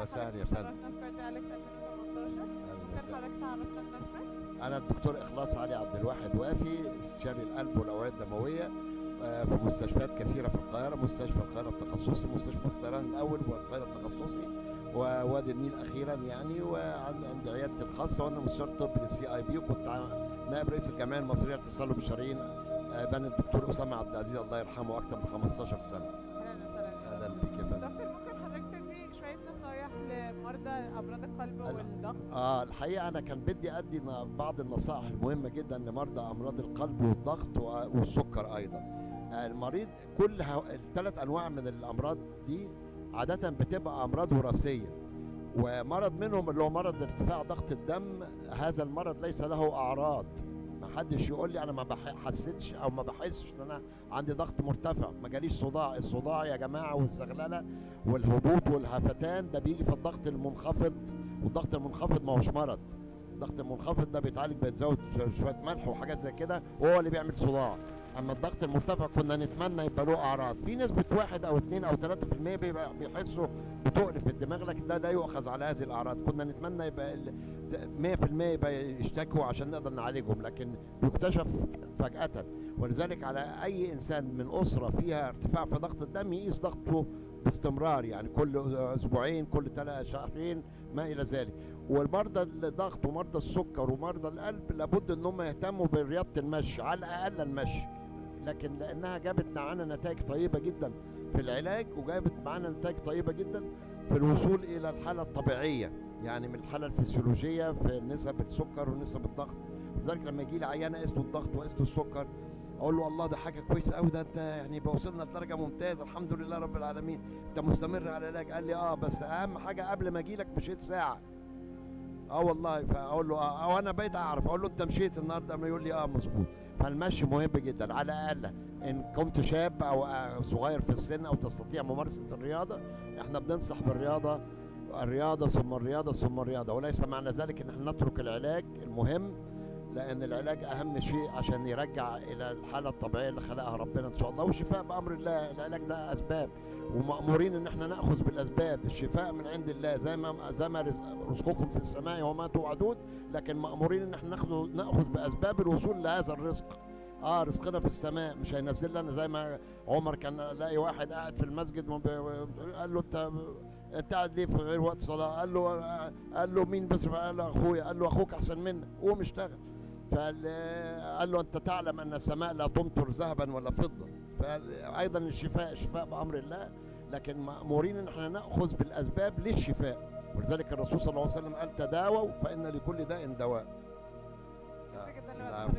وسهلا يا فندم شرفنا في كارديو أليكس 2018 أهلا ممكن وسهلا. حضرتك تعرفنا بنفسك؟ انا الدكتور اخلاص علي عبد الواحد وافي استشاري القلب والاوعيه الدمويه آه، في مستشفيات كثيره في القاهره مستشفى القاهره التخصصي مستشفى الطيران الاول والقاهره التخصصي ووادي النيل اخيرا يعني وعندي عيادتي الخاصه وانا مستشار طبي للسي اي بي وكنت ع- نائب رئيس الجمعيه المصريه للتصلب الشرايين آه، بني الدكتور اسامه عبد العزيز الله يرحمه اكثر من 15 سنه أهلا وسهلا اهلا بك يا فندم دكتور ممكن حضرتك تدي شوية نصايح لمرضى أمراض القلب هلا. والضغط؟ اه الحقيقه انا كان بدي ادي ن- بعض النصائح المهمه جدا لمرضى امراض القلب والضغط و- والسكر ايضا آه، المريض كل الثلاث انواع من الامراض دي عاده بتبقى امراض وراثيه ومرض منهم اللي هو مرض ارتفاع ضغط الدم هذا المرض ليس له اعراض ما حدش يقول لي انا ما بح- حسيتش او ما بحسش ان انا عندي ضغط مرتفع ما جاليش صداع الصداع يا جماعه والزغلله والهبوط والهفتان ده بيجي في الضغط المنخفض والضغط المنخفض ما هوش مرض الضغط المنخفض ده بيتعالج بيتزود شو- شويه ملح وحاجات زي كده وهو اللي بيعمل صداع اما الضغط المرتفع كنا نتمنى يبقى له اعراض في نسبه واحد او اثنين او 3% بيبقى بيحسوا بتقل في الدماغ لكن ده لا يؤخذ على هذه الاعراض كنا نتمنى يبقى ال- 100% يبقى يشتكوا عشان نقدر نعالجهم لكن بيكتشف فجاه ولذلك على اي انسان من اسره فيها ارتفاع في ضغط الدم يقيس ضغطه باستمرار يعني كل اسبوعين كل ثلاث شهرين ما الى ذلك والمرضى الضغط ومرضى السكر ومرضى القلب لابد ان هم يهتموا برياضه المشي على الاقل المشي لكن لانها جابت معانا نتائج طيبه جدا في العلاج وجابت معانا نتائج طيبه جدا في الوصول الى الحاله الطبيعيه يعني من الحاله الفسيولوجيه في نسب السكر ونسب الضغط لذلك لما يجي لي عيان قست الضغط وقست السكر اقول له الله ده حاجه كويسه قوي ده انت يعني بقى وصلنا لدرجه ممتازه الحمد لله رب العالمين انت مستمر على العلاج قال لي اه بس اهم حاجه قبل ما اجي لك مشيت ساعه اه والله فاقول له اه او انا بقيت اعرف اقول له انت مشيت النهارده ما يقول لي اه مظبوط فالمشي مهم جدا على الاقل ان كنت شاب او آه، صغير في السن او تستطيع ممارسه الرياضه احنا بننصح بالرياضه الرياضه ثم الرياضه ثم الرياضه وليس معنى ذلك ان احنا نترك العلاج المهم لان العلاج اهم شيء عشان يرجع الى الحاله الطبيعيه اللي خلقها ربنا ان شاء الله والشفاء بامر الله العلاج ده اسباب ومامورين ان احنا ناخذ بالاسباب الشفاء من عند الله زي ما زي ما رزق- رزقكم في السماء وما توعدون لكن مامورين ان احنا ناخذ ناخذ باسباب الوصول لهذا الرزق اه رزقنا في السماء مش هينزل لنا زي ما عمر كان لاقي واحد قاعد في المسجد وب- قال له انت انت قاعد ليه في غير وقت صلاه قال له قال له مين بيصرف قال له اخويا قال له اخوك احسن منك قوم اشتغل فقال قال له انت تعلم ان السماء لا تمطر ذهبا ولا فضه فايضا الشفاء الشفاء بامر الله لكن مامورين ان احنا ناخذ بالاسباب للشفاء ولذلك الرسول صلى الله عليه وسلم قال تداووا فان لكل داء دواء ميرسي جدا لا، لوقت